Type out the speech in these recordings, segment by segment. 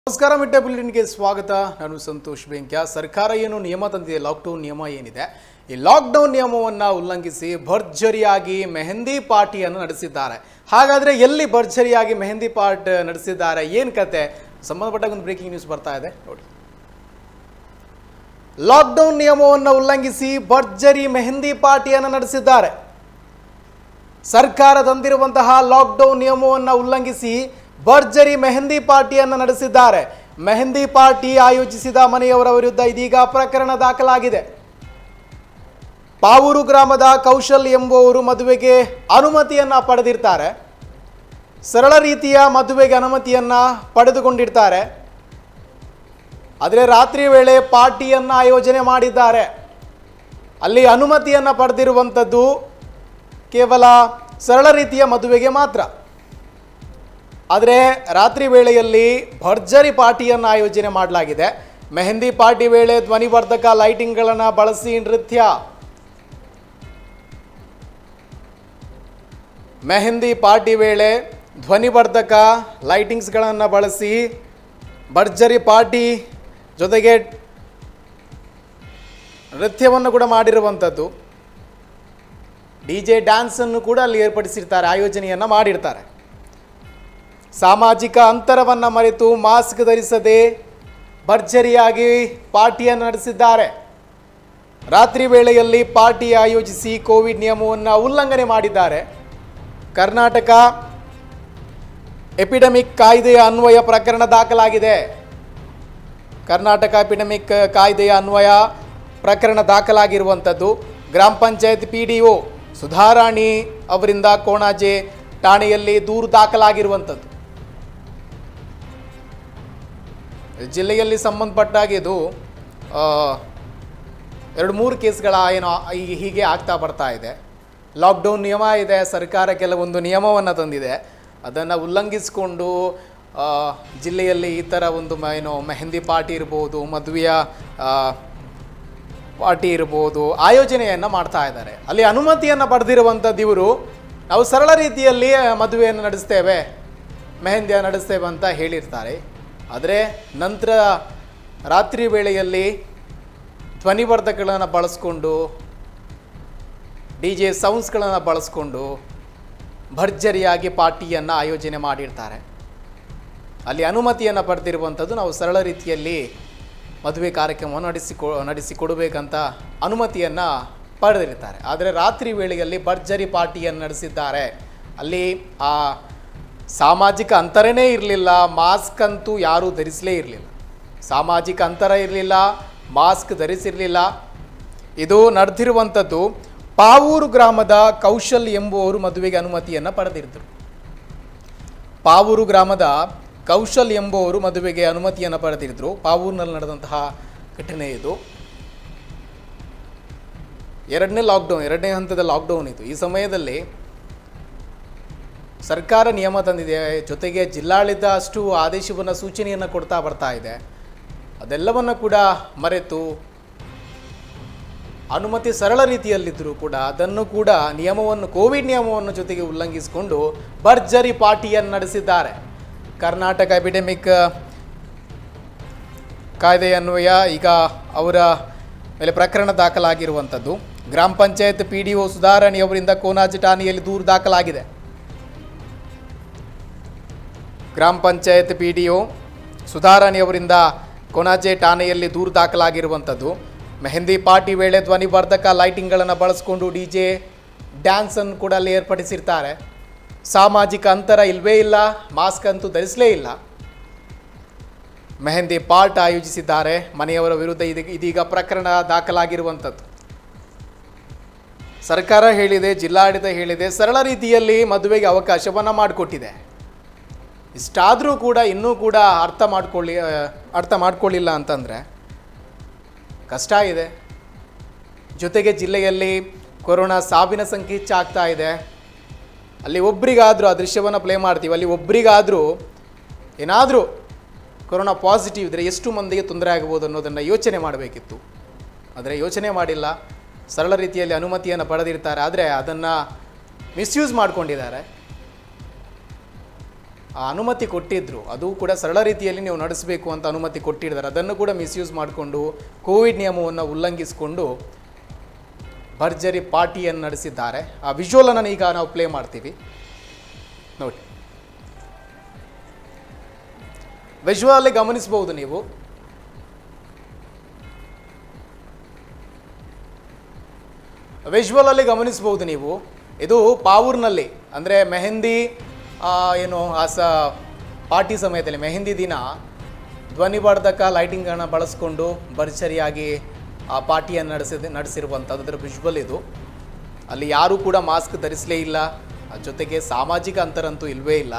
ನಮಸ್ಕಾರ ಮಿಡ್ಡೆ ಬುಲೆಟಿನ್ಗೆ ಸ್ವಾಗತ ನಾನು ಸಂತೋಷ್ ಬೆಂಕ್ಯ ಸರ್ಕಾರ ಏನು ನಿಯಮ ತಂದಿದೆ ಲಾಕ್ಡೌನ್ ನಿಯಮ ಏನಿದೆ ಈ ಲಾಕ್ಡೌನ್ ನಿಯಮವನ್ನು ಉಲ್ಲಂಘಿಸಿ ಭರ್ಜರಿಯಾಗಿ ಮೆಹಂದಿ ಪಾರ್ಟಿಯನ್ನು ನಡೆಸಿದ್ದಾರೆ ಹಾಗಾದ್ರೆ ಎಲ್ಲಿ ಭರ್ಜರಿಯಾಗಿ ಮೆಹಂದಿ ಪಾರ್ಟ್ ನಡೆಸಿದ್ದಾರೆ ಏನು ಕತೆ ಸಂಬಂಧಪಟ್ಟ ಒಂದು ಬ್ರೇಕಿಂಗ್ ನ್ಯೂಸ್ ಬರ್ತಾ ಇದೆ ನೋಡಿ ಲಾಕ್ಡೌನ್ ನಿಯಮವನ್ನು ಉಲ್ಲಂಘಿಸಿ ಭರ್ಜರಿ ಮೆಹಂದಿ ಪಾರ್ಟಿಯನ್ನು ನಡೆಸಿದ್ದಾರೆ ಸರ್ಕಾರ ತಂದಿರುವಂತಹ ಲಾಕ್ಡೌನ್ ನಿಯಮವನ್ನು ಉಲ್ಲಂಘಿಸಿ ಭರ್ಜರಿ ಮೆಹಂದಿ ಪಾರ್ಟಿಯನ್ನು ನಡೆಸಿದ್ದಾರೆ ಮೆಹಂದಿ ಪಾರ್ಟಿ ಆಯೋಜಿಸಿದ ಮನೆಯವರ ವಿರುದ್ಧ ಇದೀಗ ಪ್ರಕರಣ ದಾಖಲಾಗಿದೆ ಪಾವೂರು ಗ್ರಾಮದ ಕೌಶಲ್ ಎಂಬುವವರು ಮದುವೆಗೆ ಅನುಮತಿಯನ್ನ ಪಡೆದಿರ್ತಾರೆ ಸರಳ ರೀತಿಯ ಮದುವೆಗೆ ಅನುಮತಿಯನ್ನ ಪಡೆದುಕೊಂಡಿರ್ತಾರೆ ಆದರೆ ರಾತ್ರಿ ವೇಳೆ ಪಾರ್ಟಿಯನ್ನು ಆಯೋಜನೆ ಮಾಡಿದ್ದಾರೆ ಅಲ್ಲಿ ಅನುಮತಿಯನ್ನು ಪಡೆದಿರುವಂಥದ್ದು ಕೇವಲ ಸರಳ ರೀತಿಯ ಮದುವೆಗೆ ಮಾತ್ರ ಆದರೆ ರಾತ್ರಿ ವೇಳೆಯಲ್ಲಿ ಭರ್ಜರಿ ಪಾರ್ಟಿಯನ್ನು ಆಯೋಜನೆ ಮಾಡಲಾಗಿದೆ ಮೆಹಂದಿ ಪಾರ್ಟಿ ವೇಳೆ ಧ್ವನಿವರ್ಧಕ ಲೈಟಿಂಗ್ಗಳನ್ನು ಬಳಸಿ ನೃತ್ಯ ಮೆಹಂದಿ ಪಾರ್ಟಿ ವೇಳೆ ಧ್ವನಿವರ್ಧಕ ಲೈಟಿಂಗ್ಸ್ಗಳನ್ನು ಬಳಸಿ ಭರ್ಜರಿ ಪಾರ್ಟಿ ಜೊತೆಗೆ ನೃತ್ಯವನ್ನು ಕೂಡ ಮಾಡಿರುವಂಥದ್ದು ಡಿ ಜೆ ಡ್ಯಾನ್ಸನ್ನು ಕೂಡ ಅಲ್ಲಿ ಏರ್ಪಡಿಸಿರ್ತಾರೆ ಆಯೋಜನೆಯನ್ನು ಮಾಡಿರ್ತಾರೆ ಸಾಮಾಜಿಕ ಅಂತರವನ್ನು ಮರೆತು ಮಾಸ್ಕ್ ಧರಿಸದೆ ಭರ್ಜರಿಯಾಗಿ ಪಾರ್ಟಿಯನ್ನು ನಡೆಸಿದ್ದಾರೆ ರಾತ್ರಿ ವೇಳೆಯಲ್ಲಿ ಪಾರ್ಟಿ ಆಯೋಜಿಸಿ ಕೋವಿಡ್ ನಿಯಮವನ್ನು ಉಲ್ಲಂಘನೆ ಮಾಡಿದ್ದಾರೆ ಕರ್ನಾಟಕ ಎಪಿಡೆಮಿಕ್ ಕಾಯ್ದೆಯ ಅನ್ವಯ ಪ್ರಕರಣ ದಾಖಲಾಗಿದೆ ಕರ್ನಾಟಕ ಎಪಿಡೆಮಿಕ್ ಕಾಯ್ದೆಯ ಅನ್ವಯ ಪ್ರಕರಣ ದಾಖಲಾಗಿರುವಂಥದ್ದು ಗ್ರಾಮ panchayat P D O Sudharani ಅವರಿಂದ ಕೋಣಾಜೆ ಠಾಣೆಯಲ್ಲಿ ದೂರು ದಾಖಲಾಗಿರುವಂಥದ್ದು ಜಿಲ್ಲೆಯಲ್ಲಿ ಸಂಬಂಧಪಟ್ಟಾಗ ಇದು ಆ, ಎರಡು ಮೂರು ಕೇಸ್ಗಳ ಏನೋ ಈ- ಹೀಗೆ ಆಗ್ತಾ ಬರ್ತಾ ಇದೆ ಲಾಕ್ಡೌನ್ ನಿಯಮ ಇದೆ ಸರ್ಕಾರ ಕೆಲವೊಂದು ನಿಯಮವನ್ನು ತಂದಿದೆ ಅದನ್ನು ಉಲ್ಲಂಘಿಸಿಕೊಂಡು ಆ, ಜಿಲ್ಲೆಯಲ್ಲಿ ಈ ಥರ ಒಂದು ಮ- ಏನೋ ಮೆಹಂದಿ ಪಾರ್ಟಿ ಇರ್ಬೋದು ಮದುವೆಯ ಆ, ಪಾರ್ಟಿ ಇರ್ಬೋದು ಆಯೋಜನೆಯನ್ನು ಮಾಡ್ತಾ ಇದ್ದಾರೆ ಅಲ್ಲಿ ಅನುಮತಿಯನ್ನು ಪಡೆದಿರುವಂಥದ್ದು ಇವರು ನಾವು ಸರಳ ರೀತಿಯಲ್ಲಿ ಮದುವೆಯನ್ನು ನಡೆಸ್ತೇವೆ ಮೆಹಂದಿಯನ್ನು ನಡೆಸ್ತೇವೆ ಅಂತ ಹೇಳಿರ್ತಾರೆ ಆದರೆ ನಂತರ ರಾತ್ರಿ ವೇಳೆಯಲ್ಲಿ ಧ್ವನಿವರ್ಧಕಗಳನ್ನು ಬಳಸ್ಕೊಂಡು ಡಿ ಜೆ ಸೌಂಡ್ಸ್ಗಳನ್ನು ಬಳಸ್ಕೊಂಡು ಭರ್ಜರಿಯಾಗಿ ಪಾರ್ಟಿಯನ್ನು ಆಯೋಜನೆ ಮಾಡಿರ್ತಾರೆ ಅಲ್ಲಿ ಅನುಮತಿಯನ್ನು ಪಡೆದಿರುವಂಥದ್ದು ನಾವು ಸರಳ ರೀತಿಯಲ್ಲಿ ಮದುವೆ ಕಾರ್ಯಕ್ರಮವನ್ನು ನಡೆಸಿಕೊ ನಡೆಸಿಕೊಡಬೇಕಂತ ಅನುಮತಿಯನ್ನು ಪಡೆದಿರ್ತಾರೆ ಆದರೆ ರಾತ್ರಿ ವೇಳೆಯಲ್ಲಿ ಭರ್ಜರಿ ಪಾರ್ಟಿಯನ್ನು ನಡೆಸಿದ್ದಾರೆ ಅಲ್ಲಿ ಆ ಸಾಮಾಜಿಕ ಅಂತರನೇ ಇರಲಿಲ್ಲ ಮಾಸ್ಕ್ ಅಂತೂ ಯಾರೂ ಧರಿಸಲೇ ಇರಲಿಲ್ಲ ಸಾಮಾಜಿಕ ಅಂತರ ಇರಲಿಲ್ಲ ಮಾಸ್ಕ್ ಧರಿಸಿರಲಿಲ್ಲ ಇದು ನಡೆದಿರುವಂಥದ್ದು ಪಾವೂರು ಗ್ರಾಮದ ಕೌಶಲ್ ಎಂಬುವವರು ಮದುವೆಗೆ ಅನುಮತಿಯನ್ನು ಪಡೆದಿದ್ದರು ಪಾವೂರು ಗ್ರಾಮದ ಕೌಶಲ್ ಎಂಬುವವರು ಮದುವೆಗೆ ಅನುಮತಿಯನ್ನು ಪಡೆದಿದ್ರು ಪಾವೂರಿನಲ್ಲಿ ನಡೆದಂತಹ ಘಟನೆ ಇದು ಎರಡನೇ ಲಾಕ್ಡೌನ್ ಎರಡನೇ ಹಂತದ ಲಾಕ್ಡೌನ್ ಇದು ಈ ಸಮಯದಲ್ಲಿ ಸರ್ಕಾರ ನಿಯಮ ತಂದಿದೆ ಜೊತೆಗೆ ಜಿಲ್ಲಾಡಳಿತ ಅಷ್ಟು ಆದೇಶವನ್ನು ಸೂಚನೆಯನ್ನು ಕೊಡ್ತಾ ಬರ್ತಾ ಇದೆ ಅದೆಲ್ಲವನ್ನು ಕೂಡ ಮರೆತು ಅನುಮತಿ ಸರಳ ರೀತಿಯಲ್ಲಿದ್ದರೂ ಕೂಡ ಅದನ್ನು ಕೂಡ ನಿಯಮವನ್ನು ಕೋವಿಡ್ ನಿಯಮವನ್ನು ಜೊತೆಗೆ ಉಲ್ಲಂಘಿಸಿಕೊಂಡು ಭರ್ಜರಿ ಪಾರ್ಟಿಯನ್ನು ನಡೆಸಿದ್ದಾರೆ ಕರ್ನಾಟಕ ಎಪಿಡೆಮಿಕ್ ಕಾಯ್ದೆ ಅನ್ವಯ ಈಗ ಅವರ ಮೇಲೆ ಪ್ರಕರಣ ದಾಖಲಾಗಿರುವಂಥದ್ದು ಗ್ರಾಮ ಪಂಚಾಯತ್ ಪಿ ಡಿ ಒ ಸುಧಾರಣಿ ಅವರಿಂದ ಕೋನಾಜಿ ಠಾಣೆಯಲ್ಲಿ ದೂರು ದಾಖಲಾಗಿದೆ ಗ್ರಾಮ panchayat P D O Sudharani ಅವರಿಂದ ಕೊನಾಜೆ ಠಾಣೆಯಲ್ಲಿ ದೂರು ದಾಖಲಾಗಿರುವಂಥದ್ದು ಮೆಹಂದಿ ಪಾರ್ಟಿ ವೇಳೆ ಧ್ವನಿವರ್ಧಕ ಲೈಟಿಂಗ್ಗಳನ್ನು ಬಳಸಿಕೊಂಡು ಡಿ ಜೆ ಡ್ಯಾನ್ಸನ್ನು ಕೂಡ ಅಲ್ಲಿ ಏರ್ಪಡಿಸಿರ್ತಾರೆ ಸಾಮಾಜಿಕ ಅಂತರ ಇಲ್ಲವೇ ಇಲ್ಲ ಮಾಸ್ಕ್ ಅಂತೂ ಧರಿಸಲೇ ಇಲ್ಲ ಮೆಹಂದಿ ಪಾರ್ಟ್ ಆಯೋಜಿಸಿದ್ದಾರೆ ಮನೆಯವರ ವಿರುದ್ಧ ಇದೀಗ ಇದೀಗ ಪ್ರಕರಣ ದಾಖಲಾಗಿರುವಂಥದ್ದು ಸರ್ಕಾರ ಹೇಳಿದೆ ಜಿಲ್ಲಾಡಳಿತ ಹೇಳಿದೆ ಸರಳ ರೀತಿಯಲ್ಲಿ ಮದುವೆಗೆ ಅವಕಾಶವನ್ನು ಮಾಡಿಕೊಟ್ಟಿದೆ ಇಷ್ಟಾದರೂ ಕೂಡ ಇನ್ನೂ ಕೂಡ ಅರ್ಥ ಮಾಡ್ಕೊಳ್ಳಿ ಆ, ಅರ್ಥ ಮಾಡ್ಕೊಳ್ಳಿಲ್ಲ ಅಂತಂದರೆ ಕಷ್ಟ ಇದೆ ಜೊತೆಗೆ ಜಿಲ್ಲೆಯಲ್ಲಿ ಕೊರೋನಾ ಸಾವಿನ ಸಂಖ್ಯೆ ಹೆಚ್ಚಾಗ್ತಾ ಇದೆ ಅಲ್ಲಿ ಒಬ್ರಿಗಾದರೂ ಆ ದೃಶ್ಯವನ್ನು ಪ್ಲೇ ಮಾಡ್ತೀವಿ ಅಲ್ಲಿ ಒಬ್ರಿಗಾದರೂ ಏನಾದರೂ ಕೊರೋನಾ ಪಾಸಿಟಿವ್ ಇದ್ದರೆ ಎಷ್ಟು ಮಂದಿಗೆ ತೊಂದರೆ ಆಗ್ಬೋದು ಅನ್ನೋದನ್ನು ಯೋಚನೆ ಮಾಡಬೇಕಿತ್ತು ಆದರೆ ಯೋಚನೆ ಮಾಡಿಲ್ಲ ಸರಳ ರೀತಿಯಲ್ಲಿ ಅನುಮತಿಯನ್ನು ಪಡೆದಿರ್ತಾರೆ ಆದರೆ ಅದನ್ನು ಮಿಸ್ಯೂಸ್ ಮಾಡ್ಕೊಂಡಿದ್ದಾರೆ ಆ ಅನುಮತಿ ಕೊಟ್ಟಿದ್ದರು ಅದು ಕೂಡ ಸರಳ ರೀತಿಯಲ್ಲಿ ನೀವು ನಡೆಸಬೇಕು ಅಂತ ಅನುಮತಿ ಕೊಟ್ಟಿದ್ದಾರೆ ಅದನ್ನು ಕೂಡ ಮಿಸ್ಯೂಸ್ ಮಾಡಿಕೊಂಡು ಕೋವಿಡ್ ನಿಯಮವನ್ನು ಉಲ್ಲಂಘಿಸಿಕೊಂಡು ಭರ್ಜರಿ ಪಾರ್ಟಿಯನ್ನು ನಡೆಸಿದ್ದಾರೆ ಆ ವಿಜುವಲನ್ನು ಈಗ ನಾವು ಪ್ಲೇ ಮಾಡ್ತೀವಿ ನೋಡಿ ವಿಜುವಲ್ಲಿ ಗಮನಿಸಬಹುದು ನೀವು ವಿಜುವಲಲ್ಲಿ ಗಮನಿಸಬಹುದು ನೀವು ಇದು ಪಾವೂರ್ನಲ್ಲಿ ಅಂದರೆ ಮೆಹಂದಿ ಆ, ಏನು ಆ ಸ ಪಾರ್ಟಿ ಸಮಯದಲ್ಲಿ ಮೆಹಂದಿ ದಿನ ಧ್ವನಿವರ್ಧಕ ಲೈಟಿಂಗನ್ನು ಬಳಸ್ಕೊಂಡು ಭರ್ಜರಿಯಾಗಿ ಆ ಪಾರ್ಟಿಯನ್ನು ನಡೆಸಿದ ನಡೆಸಿರುವಂಥದ್ದು ಅದರ ವಿಜುವಲ್ ಇದು ಅಲ್ಲಿ ಯಾರೂ ಕೂಡ ಮಾಸ್ಕ್ ಧರಿಸಲೇ ಇಲ್ಲ ಅದ್ರ ಜೊತೆಗೆ ಸಾಮಾಜಿಕ ಅಂತರಂತೂ ಇಲ್ಲವೇ ಇಲ್ಲ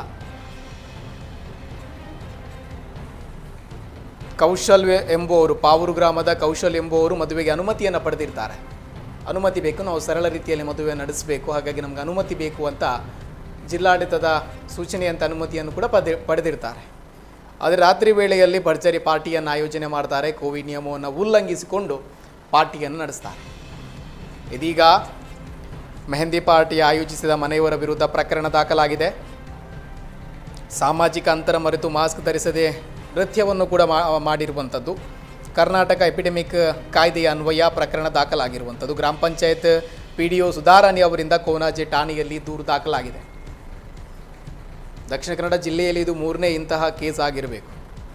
ಕೌಶಲ್ ಎಂಬುವವರು ಪಾವೂರು ಗ್ರಾಮದ ಕೌಶಲ್ ಎಂಬುವವರು ಮದುವೆಗೆ ಅನುಮತಿಯನ್ನು ಪಡೆದಿರ್ತಾರೆ ಅನುಮತಿ ಬೇಕು ನಾವು ಸರಳ ರೀತಿಯಲ್ಲಿ ಮದುವೆ ನಡೆಸಬೇಕು ಹಾಗಾಗಿ ನಮ್ಗೆ ಅನುಮತಿ ಬೇಕು ಅಂತ ಜಿಲ್ಲಾಡಳಿತದ ಸೂಚನೆಯಂತ ಅನುಮತಿಯನ್ನು ಕೂಡ ಪಡೆ ಪಡೆದಿರ್ತಾರೆ ಆದರೆ ರಾತ್ರಿ ವೇಳೆಯಲ್ಲಿ ಭರ್ಜರಿ ಪಾರ್ಟಿಯನ್ನು ಆಯೋಜನೆ ಮಾಡ್ತಾರೆ ಕೋವಿಡ್ ನಿಯಮವನ್ನು ಉಲ್ಲಂಘಿಸಿಕೊಂಡು ಪಾರ್ಟಿಯನ್ನು ನಡೆಸ್ತಾರೆ ಇದೀಗ ಮೆಹಂದಿ ಪಾರ್ಟಿ ಆಯೋಜಿಸಿದ ಮನೆಯವರ ವಿರುದ್ಧ ಪ್ರಕರಣ ದಾಖಲಾಗಿದೆ ಸಾಮಾಜಿಕ ಅಂತರ ಮರೆತು ಮಾಸ್ಕ್ ಧರಿಸದೆ ನೃತ್ಯವನ್ನು ಕೂಡ ಮಾ- ಮಾಡಿರುವಂಥದ್ದು ಕರ್ನಾಟಕ ಎಪಿಡೆಮಿಕ್ ಕಾಯ್ದೆಯ ಅನ್ವಯ ಪ್ರಕರಣ ದಾಖಲಾಗಿರುವಂಥದ್ದು ಗ್ರಾಮ panchayat P D O Sudharani ಅವರಿಂದ ಕೋನಾಜೆ ಠಾಣೆಯಲ್ಲಿ ದೂರು ದಾಖಲಾಗಿದೆ ದಕ್ಷಿಣ ಕನ್ನಡ ಜಿಲ್ಲೆಯಲ್ಲಿ ಇದು ಮೂರನೇ ಇಂತಹ ಕೇಸ್ ಆಗಿರಬೇಕು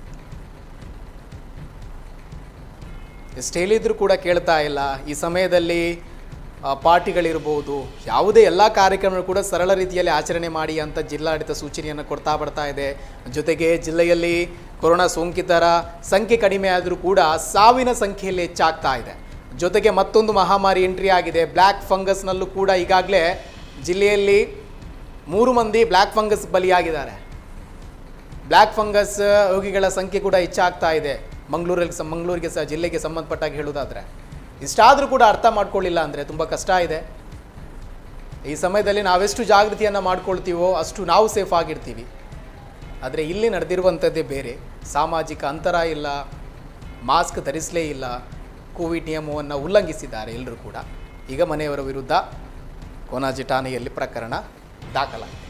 ಎಷ್ಟು ಹೇಳಿದ್ರು ಕೂಡ ಕೇಳ್ತಾ ಇಲ್ಲ ಈ ಸಮಯದಲ್ಲಿ ಆ, ಪಾರ್ಟಿಗಳಿರ್ಬೋದು ಯಾವುದೇ ಎಲ್ಲ ಕಾರ್ಯಕ್ರಮಗಳು ಕೂಡ ಸರಳ ರೀತಿಯಲ್ಲಿ ಆಚರಣೆ ಮಾಡಿ ಅಂತ ಜಿಲ್ಲಾಡಳಿತ ಸೂಚನೆಯನ್ನು ಕೊಡ್ತಾ ಬರ್ತಾ ಇದೆ ಜೊತೆಗೆ ಜಿಲ್ಲೆಯಲ್ಲಿ ಕೊರೋನಾ ಸೋಂಕಿತರ ಸಂಖ್ಯೆ ಕಡಿಮೆ ಆದರೂ ಕೂಡ ಸಾವಿನ ಸಂಖ್ಯೆಯಲ್ಲಿ ಹೆಚ್ಚಾಗ್ತಾ ಇದೆ ಜೊತೆಗೆ ಮತ್ತೊಂದು ಮಹಾಮಾರಿ ಎಂಟ್ರಿ ಆಗಿದೆ ಬ್ಲ್ಯಾಕ್ ಫಂಗಸ್ನಲ್ಲೂ ಕೂಡ ಈಗಾಗಲೇ ಜಿಲ್ಲೆಯಲ್ಲಿ ಮೂರು ಮಂದಿ ಬ್ಲ್ಯಾಕ್ ಫಂಗಸ್ ಬಲಿಯಾಗಿದ್ದಾರೆ ಬ್ಲ್ಯಾಕ್ ಫಂಗಸ್ ರೋಗಿಗಳ ಸಂಖ್ಯೆ ಕೂಡ ಹೆಚ್ಚಾಗ್ತಾ ಇದೆ ಮಂಗಳೂರಲ್ಲಿ ಸ ಮಂಗಳೂರಿಗೆ ಸಹ ಜಿಲ್ಲೆಗೆ ಸಂಬಂಧಪಟ್ಟಾಗ ಹೇಳೋದಾದರೆ ಇಷ್ಟಾದರೂ ಕೂಡ ಅರ್ಥ ಮಾಡ್ಕೊಳ್ಳಿಲ್ಲ ಅಂದರೆ ತುಂಬ ಕಷ್ಟ ಇದೆ ಈ ಸಮಯದಲ್ಲಿ ನಾವೆಷ್ಟು ಜಾಗೃತಿಯನ್ನು ಮಾಡ್ಕೊಳ್ತೀವೋ ಅಷ್ಟು ನಾವು ಸೇಫ್ ಆಗಿರ್ತೀವಿ ಆದರೆ ಇಲ್ಲಿ ನಡೆದಿರುವಂಥದ್ದೇ ಬೇರೆ ಸಾಮಾಜಿಕ ಅಂತರ ಇಲ್ಲ ಮಾಸ್ಕ್ ಧರಿಸಲೇ ಇಲ್ಲ ಕೋವಿಡ್ ನಿಯಮವನ್ನು ಉಲ್ಲಂಘಿಸಿದ್ದಾರೆ ಎಲ್ಲರೂ ಕೂಡ ಈಗ ಮನೆಯವರ ವಿರುದ್ಧ ಕೊನಾಜಿ ಠಾಣೆಯಲ್ಲಿ ಪ್ರಕರಣ ದಾಖಲಾಗಿದೆ